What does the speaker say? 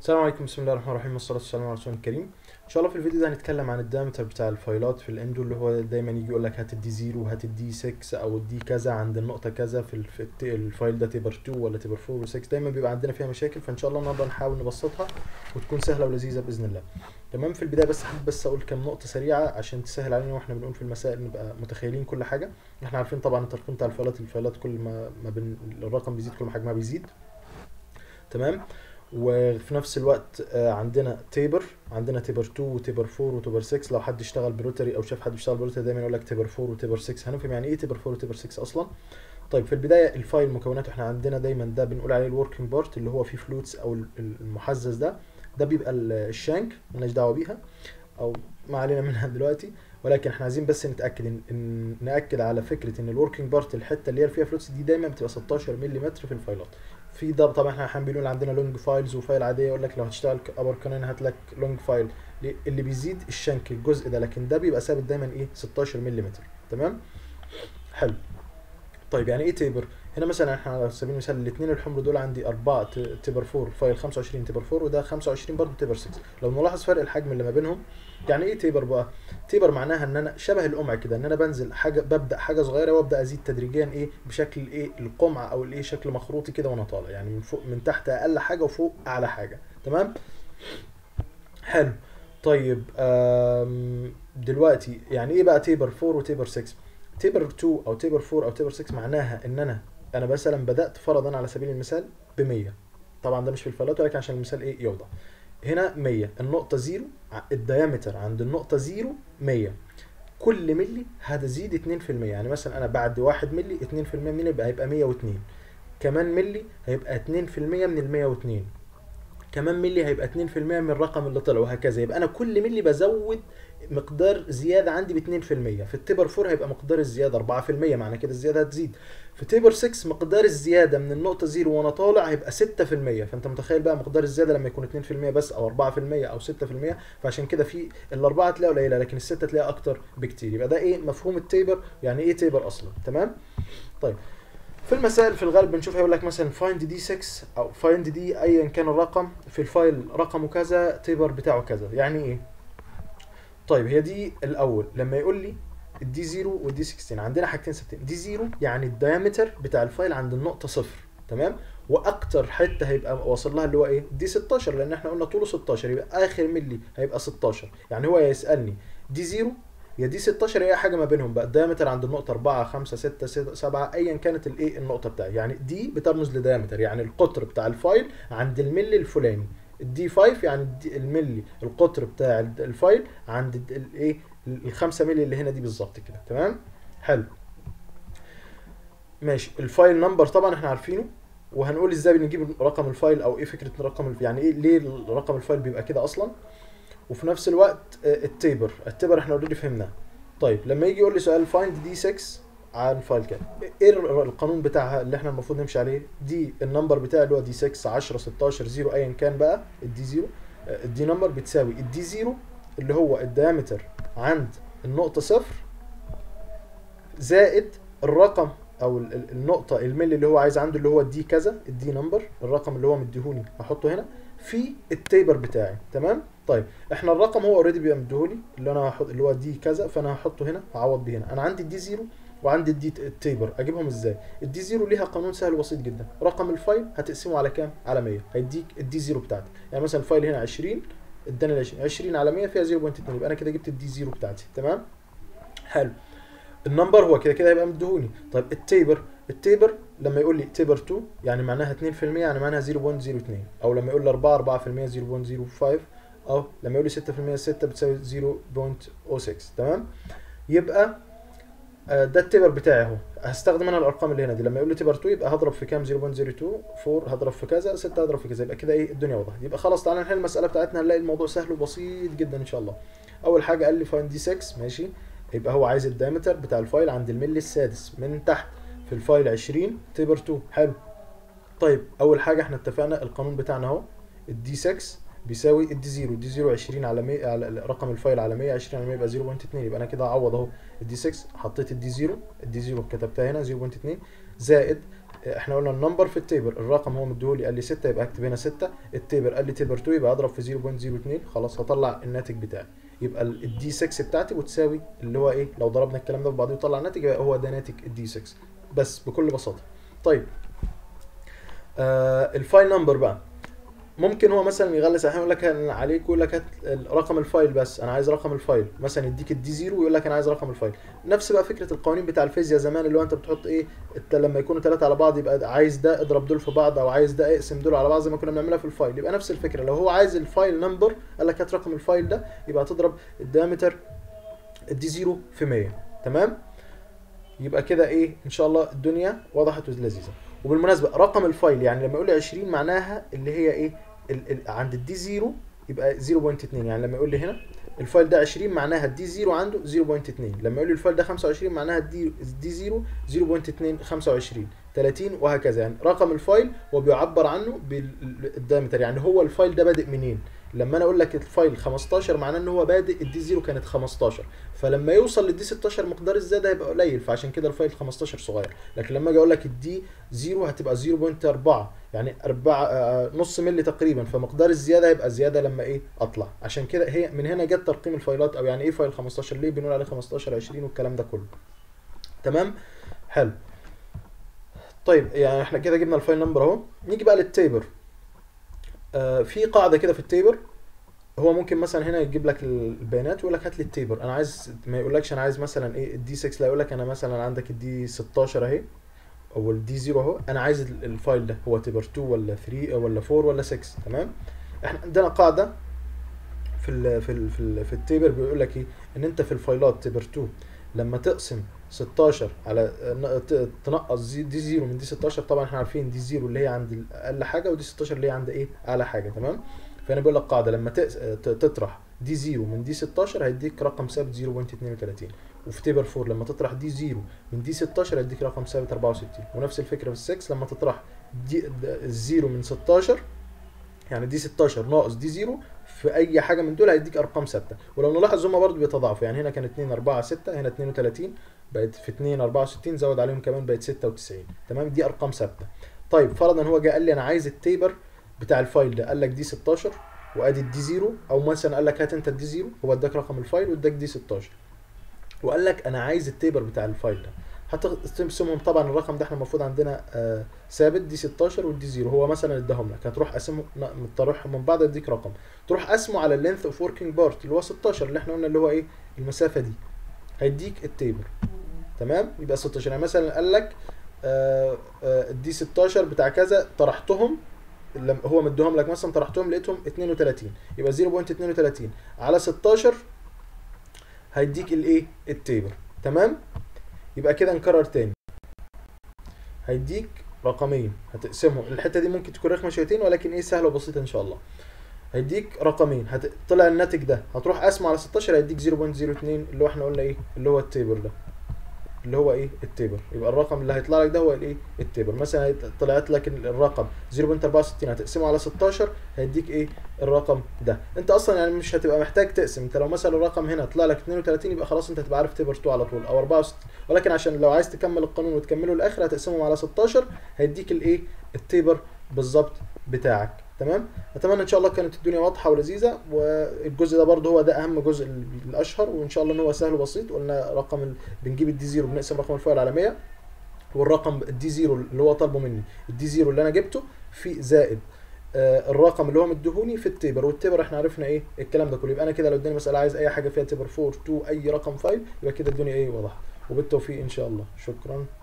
السلام عليكم بسم الله الرحمن الرحيم والصلاة والسلام على رسول الكريم ان شاء الله في الفيديو ده هنتكلم عن الدايمتر بتاع الفايلات في الاندو اللي هو دايما يجي يقول لك هات الدي 0 وهات الدي 6 او الدي كذا عند النقطة كذا في, الف... الفايل ده تبر 2 ولا تبر 4 و6 دايما بيبقى عندنا فيها مشاكل فان شاء الله النهارده نحاول نبسطها وتكون سهلة ولذيذة باذن الله تمام في البداية بس حابب بس اقول كام نقطة سريعة عشان تسهل علينا واحنا بنقول في المسائل نبقى متخيلين كل حاجة احنا عارفين طبعا الترقيم بتاع الفايلات الفايلات كل ما ما بين الرقم بيزيد كل ما حجمها بيزيد تمام وفي نفس الوقت آه، عندنا تيبر عندنا تيبر 2 وتيبر 4 وتيبر 6 لو حد اشتغل بروتري او شاف حد بيشتغل بروتري دايما يقول لك تيبر 4 وتيبر 6 هنفهم يعني ايه تيبر 4 وتيبر 6 اصلا طيب في البدايه الفايل مكوناته احنا عندنا دايما ده بنقول عليه الوركينج بارت اللي هو فيه فلوتس او ال- المحزز ده ده بيبقى ال- الشانك مالناش دعوه بيها او ما علينا منها دلوقتي ولكن احنا عايزين بس نتاكد ان, إن ناكد على فكره ان الوركينج بارت الحته اللي هي فيها فلوتس دي دايما بتبقى 16 ملم في الفايلات في ده طبعا احنا احيانا بنقول عندنا لونج فايلز وفايل عاديه يقول لك لو هتشتغل ابر كانون هات لك لونج فايل ليه؟ اللي بيزيد الشنك الجزء ده لكن ده بيبقى ثابت دايما ايه 16 ملم تمام حلو طيب يعني ايه تيبر هنا مثلا احنا على سبيل المثال الاثنين الحمر دول عندي 4 ت- تبر 4 فايل 25 تبر 4 وده 25 برضه تبر 6 لو نلاحظ فرق الحجم اللي ما بينهم يعني ايه تيبر بقى تيبر معناها ان انا شبه القمع كده ان انا بنزل حاجه ببدا حاجه صغيره وابدا ازيد تدريجيا ايه بشكل ايه القمع او الايه شكل مخروطي كده وانا طالع يعني من فوق من تحت اقل حاجه وفوق اعلى حاجه تمام حلو طيب آم، دلوقتي يعني ايه بقى تيبر 4 وتيبر 6 تيبر 2 او تيبر 4 او تيبر 6 معناها ان انا انا مثلا بدات فرضا على سبيل المثال ب 100 طبعا ده مش في الفلات ولكن عشان المثال ايه يوضح هنا 100 النقطه 0 الديامتر عند النقطه 0 100 كل ملي هتزيد 2% يعني مثلا انا بعد 1 ملي 2% من يبقى هيبقى 102 كمان ملي هيبقى 2% من ال 102 كمان ملي هيبقى 2% من الرقم اللي طلع وهكذا يبقى انا كل ملي بزود مقدار زياده عندي ب 2% في التبر 4 هيبقى مقدار الزياده 4% معنى كده الزياده هتزيد في تيبر 6 مقدار الزياده من النقطه 0 وانا طالع هيبقى 6% فانت متخيل بقى مقدار الزياده لما يكون 2% بس او 4% او 6% فعشان كده في الاربعه تلاقيها قليله لكن السته تلاقيها اكتر بكتير يبقى ده ايه مفهوم التيبر يعني ايه تيبر اصلا تمام طيب في المسائل في الغالب بنشوف هيقول لك مثلا فايند دي 6 او فايند دي ايا كان الرقم في الفايل رقمه كذا تيبر بتاعه كذا يعني ايه طيب هي دي الاول لما يقول لي الدي 0 والدي 16 عندنا حاجتين ثابتين دي 0 يعني الدايمتر بتاع الفايل عند النقطه صفر تمام واكتر حته هيبقى واصل لها اللي هو ايه دي 16 لان احنا قلنا طوله 16 يبقى اخر ملي هيبقى 16 يعني هو يسالني دي 0 يا دي 16 هي حاجه ما بينهم بقى الدايمتر عند النقطه 4 5 6 7 ايا كانت الايه النقطه بتاعي يعني دي بترمز لدايمتر يعني القطر بتاع الفايل عند الملي الفلاني الدي 5 يعني الدي- الملي القطر بتاع ال- الفايل عند ال- الايه ال 5 ملي اللي هنا دي بالظبط كده تمام حلو ماشي الفايل نمبر طبعا احنا عارفينه وهنقول ازاي بنجيب رقم الفايل او ايه فكره رقم الف... يعني ايه ليه رقم الفايل بيبقى كده اصلا وفي نفس الوقت آه، التيبر التيبر احنا اوريدي فهمناه طيب لما يجي يقول لي سؤال فايند دي 6 على الفايل كام ايه ال- القانون بتاعها اللي احنا المفروض نمشي عليه دي النمبر بتاعي اللي هو دي 6 10 16 0 ايا كان بقى الدي 0 آه، الدي نمبر بتساوي الدي 0 اللي هو الديامتر عند النقطة صفر زائد الرقم او ال- ال- النقطة الملي اللي هو عايز عنده اللي هو الدي كذا الدي نمبر الرقم اللي هو مديهوني هحطه هنا في التيبر بتاعي تمام طيب احنا الرقم هو اوريدي بيبقى مديهولي اللي انا هحط اللي هو دي كذا فانا هحطه هنا هعوض بيه هنا انا عندي الدي زيرو وعندي الدي التيبر اجيبهم ازاي الدي زيرو ليها قانون سهل وبسيط جدا رقم الفايل هتقسمه على كام على 100 هيديك الدي زيرو بتاعتي يعني مثلا الفايل هنا 20 اداني ال 20 20 على 100 فيها 0.2 يبقى انا كده جبت الدي زيرو بتاعتي تمام حلو النمبر هو كده كده هيبقى مديهوني طيب التيبر التيبر لما يقول لي تيبر 2 يعني معناها 2% يعني معناها 0.02 او لما يقول لي 4 4% 0.05 او لما يقول لي 6% 6 بتساوي 0.06 تمام يبقى آه، ده التيبر بتاعي اهو هستخدم انا الارقام اللي هنا دي لما يقول لي تيبر 2 يبقى هضرب في كام 0.02 4 هضرب في كذا 6 هضرب في كذا يبقى كده ايه الدنيا وضحت يبقى خلاص تعالى نحل المساله بتاعتنا هنلاقي الموضوع سهل وبسيط جدا ان شاء الله اول حاجه قال لي فاين دي 6 ماشي يبقى هو عايز الدايمتر بتاع الفايل عند الملي السادس من تحت في الفايل 20 تيبر 2 حلو طيب اول حاجه احنا اتفقنا القانون بتاعنا اهو الدي 6 بيساوي الدي 0 الدي 0 20 على 100 على رقم الفايل على 100 20 على 100 يبقى 0.2 يبقى انا كده هعوض اهو الدي 6 حطيت الدي 0 الدي 0 كتبتها هنا 0.2 زائد احنا قلنا النمبر في التيبل الرقم هو مديهولي قال لي 6 يبقى اكتب هنا 6 التيبل قال لي تيبل 2 يبقى اضرب في 0.02 خلاص هطلع الناتج بتاعي يبقى الدي 6 بتاعتي بتساوي اللي هو ايه لو ضربنا الكلام ده في بعضه يطلع الناتج يبقى هو ده ناتج الدي 6 بس بكل بساطه طيب آه الفايل نمبر بقى ممكن هو مثلا يغلس احيانا يقول لك أنا عليك يقول لك هات رقم الفايل بس انا عايز رقم الفايل مثلا يديك الدي زيرو ويقول لك انا عايز رقم الفايل نفس بقى فكره القوانين بتاع الفيزياء زمان اللي هو انت بتحط ايه انت لما يكونوا ثلاثه على بعض يبقى عايز ده اضرب دول في بعض او عايز ده اقسم دول على بعض زي ما كنا بنعملها في الفايل يبقى نفس الفكره لو هو عايز الفايل نمبر قال لك هات رقم الفايل ده يبقى هتضرب الدايمتر الدي زيرو في 100 تمام يبقى كده ايه ان شاء الله الدنيا وضحت ولذيذه وبالمناسبه رقم الفايل يعني لما يقول لي 20 معناها اللي هي ايه ال ال عند الدي 0 يبقى 0.2 يعني لما يقول لي هنا الفايل ده 20 معناها الدي 0 عنده 0.2 لما يقول لي الفايل ده 25 معناها الدي الدي 0 0.2 25 30 وهكذا يعني رقم الفايل هو بيعبر عنه بالدايمتر يعني هو الفايل ده بادئ منين لما انا اقول لك الفايل 15 معناه ان هو بادئ الدي 0 كانت 15 فلما يوصل للدي 16 مقدار الزياده هيبقى قليل فعشان كده الفايل 15 صغير لكن لما اجي اقول لك الدي 0 هتبقى 0.4 يعني 4 آه نص ملي تقريبا فمقدار الزياده هيبقى زياده لما ايه اطلع عشان كده هي من هنا جت ترقيم الفايلات او يعني ايه فايل 15 ليه بنقول عليه 15 20 والكلام ده كله تمام حلو طيب يعني احنا كده جبنا الفايل نمبر اهو نيجي بقى للتيبر آه في قاعده كده في التيبر هو ممكن مثلا هنا يجيب لك البيانات ويقول لك هات لي التيبر انا عايز ما يقولكش انا عايز مثلا ايه الدي 6 لا يقول لك انا مثلا عندك الدي 16 اهي او الدي 0 اهو انا عايز الفايل ده هو تيبر 2 ولا 3 ولا 4 ولا 6 تمام احنا عندنا قاعده في ال في ال في, ال في التيبر بيقول لك ايه ان انت في الفايلات تيبر 2 لما تقسم 16 على تنقص دي 0 من دي 16 طبعا احنا عارفين دي 0 اللي هي عند اقل حاجه ودي 16 اللي هي عند ايه اعلى حاجه تمام فانا بقول لك قاعده لما تطرح دي 0 من دي 16 هيديك رقم ثابت 0.32 وفي تيبل 4 لما تطرح دي 0 من دي 16 هيديك رقم ثابت 64 ونفس الفكره في ال 6 لما تطرح دي الزيرو من 16 يعني دي 16 ناقص دي 0 في اي حاجه من دول هيديك ارقام ثابته ولو نلاحظ هم برضه بيتضاعفوا يعني هنا كان 2 4 6 هنا 32 بقت في 2 64 زود عليهم كمان بقت 96 تمام دي ارقام ثابته طيب فرضا هو جه قال لي انا عايز التيبر بتاع الفايل ده قال لك دي 16 وادي الدي 0 او مثلا قال لك هات انت الدي 0 هو اداك رقم الفايل واداك دي 16 وقال لك انا عايز التيبر بتاع الفايل ده هتقسمهم طبعا الرقم ده احنا المفروض عندنا آه ثابت دي 16 والدي 0 هو مثلا اداهم لك هتروح قاسمهم تروح من بعض يديك رقم تروح قاسمه على اللينث اوف وركينج بارت اللي هو 16 اللي احنا قلنا اللي هو ايه المسافه دي هيديك التيبر تمام يبقى 16 يعني مثلا قال لك آه آه الدي 16 بتاع كذا طرحتهم لما هو مديهم لك مثلا طرحتهم لقيتهم 32 يبقى 0.32 على 16 هيديك الايه التيبر تمام يبقى كده نكرر تاني هيديك رقمين هتقسمهم الحته دي ممكن تكون رخمه شويتين ولكن ايه سهله وبسيطه ان شاء الله هيديك رقمين هت... طلع الناتج ده هتروح قسمه على 16 هيديك 0.02 اللي هو احنا قلنا ايه اللي هو التيبر ده اللي هو ايه التيبر يبقى الرقم اللي هيطلع لك ده هو الايه التيبر مثلا طلعت لك الرقم 0.64 هتقسمه على 16 هيديك ايه الرقم ده انت اصلا يعني مش هتبقى محتاج تقسم انت لو مثلا الرقم هنا طلع لك 32 يبقى خلاص انت هتبقى عارف تيبر 2 على طول او 64 ولكن عشان لو عايز تكمل القانون وتكمله للاخر هتقسمهم على 16 هيديك الايه التيبر بالظبط بتاعك تمام اتمنى ان شاء الله كانت الدنيا واضحه ولذيذه والجزء ده برده هو ده اهم جزء الاشهر وان شاء الله ان هو سهل وبسيط قلنا رقم ال... بنجيب الدي 0 بنقسم رقم الفايل على 100 والرقم الدي 0 اللي هو طالبه مني الدي 0 اللي انا جبته في زائد آه الرقم اللي هو مديهوني في التيبر والتيبر احنا عرفنا ايه الكلام ده كله يبقى انا كده لو اداني مساله عايز اي حاجه فيها تيبر 4 2 اي رقم فايل يبقى كده الدنيا ايه واضحه وبالتوفيق ان شاء الله شكرا